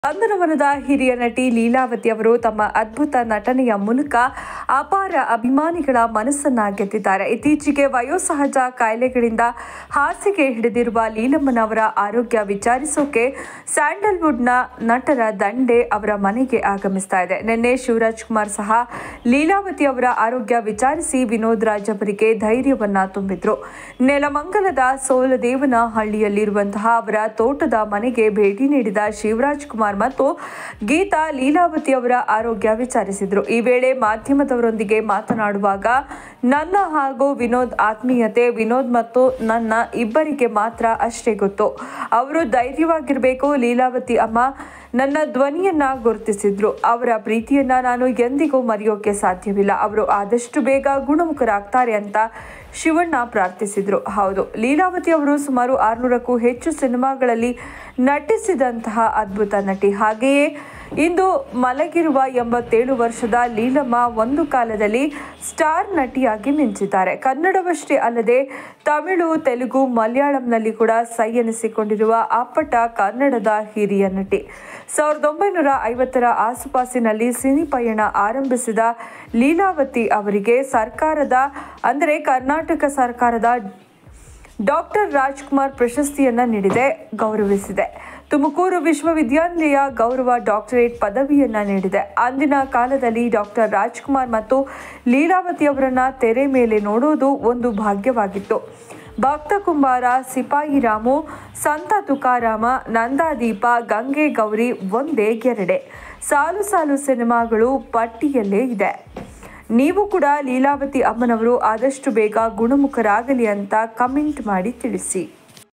ಚಂದನವನದ ಹಿರಿಯ ನಟಿ ಲೀಲಾವತಿ ಅವರು ತಮ್ಮ ಅದ್ಭುತ ನಟನೆಯ ಮೂಲಕ ಅಪಾರ ಅಭಿಮಾನಿಗಳ ಮನಸ್ಸನ್ನ ಗೆದ್ದಿದ್ದಾರೆ ಇತ್ತೀಚೆಗೆ ವಯೋಸಹಜ ಕಾಯಿಲೆಗಳಿಂದ ಹಾಸಿಗೆ ಹಿಡಿದಿರುವ ಲೀಲಮ್ಮನವರ ಆರೋಗ್ಯ ವಿಚಾರಿಸೋಕೆ ಸ್ಯಾಂಡಲ್ವುಡ್ನ ನಟರ ದಂಡೆ ಅವರ ಮನೆಗೆ ಆಗಮಿಸ್ತಾ ಇದೆ ನಿನ್ನೆ ಶಿವರಾಜ್ ಕುಮಾರ್ ಸಹ ಲೀಲಾವತಿ ಅವರ ಆರೋಗ್ಯ ವಿಚಾರಿಸಿ ವಿನೋದ್ ರಾಜ್ ಅವರಿಗೆ ಧೈರ್ಯವನ್ನ ತುಂಬಿದ್ರು ನೆಲಮಂಗಲದ ಸೋಲದೇವನಹಳ್ಳಿಯಲ್ಲಿರುವಂತಹ ಅವರ ತೋಟದ ಮನೆಗೆ ಭೇಟಿ ನೀಡಿದ ಶಿವರಾಜ್ ಕುಮಾರ್ ಮತ್ತು ಗೀತಾ ಲೀಲಾವತಿ ಅವರ ಆರೋಗ್ಯ ವಿಚಾರಿಸಿದ್ರು ಈ ವೇಳೆ ಮಾಧ್ಯಮದವರೊಂದಿಗೆ ಮಾತನಾಡುವಾಗ ನನ್ನ ಹಾಗೂ ವಿನೋದ್ ಆತ್ಮೀಯತೆ ವಿನೋದ್ ಮತ್ತು ನನ್ನ ಇಬ್ಬರಿಗೆ ಮಾತ್ರ ಅಷ್ಟೇ ಗೊತ್ತು ಅವರು ಧೈರ್ಯವಾಗಿರಬೇಕು ಲೀಲಾವತಿ ಅಮ್ಮ ನನ್ನ ಧ್ವನಿಯನ್ನ ಗುರುತಿಸಿದ್ರು ಅವರ ಪ್ರೀತಿಯನ್ನ ನಾನು ಎಂದಿಗೂ ಮರೆಯೋಕೆ ಸಾಧ್ಯವಿಲ್ಲ ಅವರು ಆದಷ್ಟು ಬೇಗ ಗುಣಮುಖರಾಗ್ತಾರೆ ಅಂತ ಶಿವಣ್ಣ ಪ್ರಾರ್ಥಿಸಿದ್ರು ಹೌದು ಲೀಲಾವತಿ ಅವರು ಸುಮಾರು ಆರುನೂರಕ್ಕೂ ಹೆಚ್ಚು ಸಿನಿಮಾಗಳಲ್ಲಿ ನಟಿಸಿದಂತಹ ಅದ್ಭುತ ನಟಿ ಹಾಗೆಯೇ ಇಂದು ಮಲಗಿರುವ ಎಂಬತ್ತೇಳು ವರ್ಷದ ಲೀಲಮ್ಮ ಒಂದು ಕಾಲದಲ್ಲಿ ಸ್ಟಾರ್ ನಟಿಯಾಗಿ ಮಿಂಚಿದ್ದಾರೆ ಕನ್ನಡವಷ್ಟೇ ಅಲ್ಲದೆ ತಮಿಳು ತೆಲುಗು ಮಲಯಾಳಂನಲ್ಲಿ ಕೂಡ ಸೈ ಎನಿಸಿಕೊಂಡಿರುವ ಅಪ್ಪಟ ಕನ್ನಡದ ಹಿರಿಯ ನಟಿ ಸಾವಿರದ ಒಂಬೈನೂರ ಐವತ್ತರ ಆಸುಪಾಸಿನಲ್ಲಿ ಸಿನಿ ಪಯಣ ಆರಂಭಿಸಿದ ಲೀಲಾವತಿ ಅವರಿಗೆ ಸರ್ಕಾರದ ಅಂದರೆ ಕರ್ನಾಟಕ ಸರ್ಕಾರದ ಡಾಕ್ಟರ್ ರಾಜ್ಕುಮಾರ್ ಪ್ರಶಸ್ತಿಯನ್ನ ನೀಡಿದೆ ಗೌರವಿಸಿದೆ ತುಮಕೂರು ವಿಶ್ವವಿದ್ಯಾನಿಲಯ ಗೌರವ ಡಾಕ್ಟರೇಟ್ ಪದವಿಯನ್ನ ನೀಡಿದೆ ಅಂದಿನ ಕಾಲದಲ್ಲಿ ಡಾಕ್ಟರ್ ರಾಜ್ಕುಮಾರ್ ಮತ್ತು ಲೀಲಾವತಿ ಅವರನ್ನ ತೆರೆ ಮೇಲೆ ನೋಡೋದು ಒಂದು ಭಾಗ್ಯವಾಗಿತ್ತು ಭಕ್ತ ಕುಂಬಾರ ಸಿಪಾಯಿ ರಾಮು ಸಂತ ತುಕಾರಾಮ ನಂದಾದೀಪ ಗಂಗೆ ಗೌರಿ ಒಂದೇ ಎರಡೆ ಸಾಲು ಸಾಲು ಸಿನಿಮಾಗಳು ಪಟ್ಟಿಯಲ್ಲೇ ಇದೆ ನೀವು ಕೂಡ ಲೀಲಾವತಿ ಅಮ್ಮನವರು ಆದಷ್ಟು ಬೇಗ ಗುಣಮುಖರಾಗಲಿ ಅಂತ ಕಮೆಂಟ್ ಮಾಡಿ ತಿಳಿಸಿ